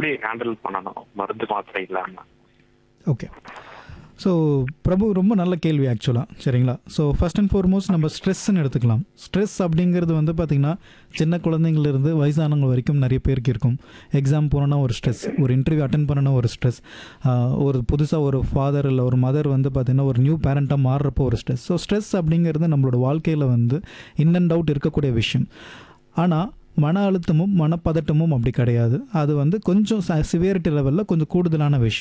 எப்படி ஹேண்டில் பண்ணணும் மருந்து மாத்திரை இல்லாம ஓகே ஸோ பிரபு ரொம்ப நல்ல கேள்வி ஆக்சுவலாக சரிங்களா ஸோ ஃபர்ஸ்ட் அண்ட் ஃபார்மோஸ்ட் நம்ம ஸ்ட்ரெஸ்ன்னு எடுத்துக்கலாம் ஸ்ட்ரெஸ் அப்படிங்கிறது வந்து பார்த்திங்கன்னா சின்ன குழந்தைங்கள்லேருந்து வயசானவங்க வரைக்கும் நிறைய பேருக்கு இருக்கும் எக்ஸாம் போனோன்னா ஒரு ஸ்ட்ரெஸ் ஒரு இன்டர்வியூ அட்டன் பண்ணனா ஒரு ஸ்ட்ரெஸ் ஒரு புதுசாக ஒரு ஃபாதர் இல்லை ஒரு மதர் வந்து பார்த்திங்கன்னா ஒரு நியூ பேரண்ட்டாக மாறுறப்போ ஒரு ஸ்ட்ரெஸ் ஸோ ஸ்ட்ரெஸ் அப்படிங்கிறது நம்மளோட வாழ்க்கையில் வந்து இன் அண்ட் அவுட் இருக்கக்கூடிய விஷயம் ஆனால் மன அழுத்தமும் மனப்பதட்டமும் அப்படி கிடையாது அது வந்து கொஞ்சம் சிவியரிட்டி லெவலில் கொஞ்சம் கூடுதலான விஷயம்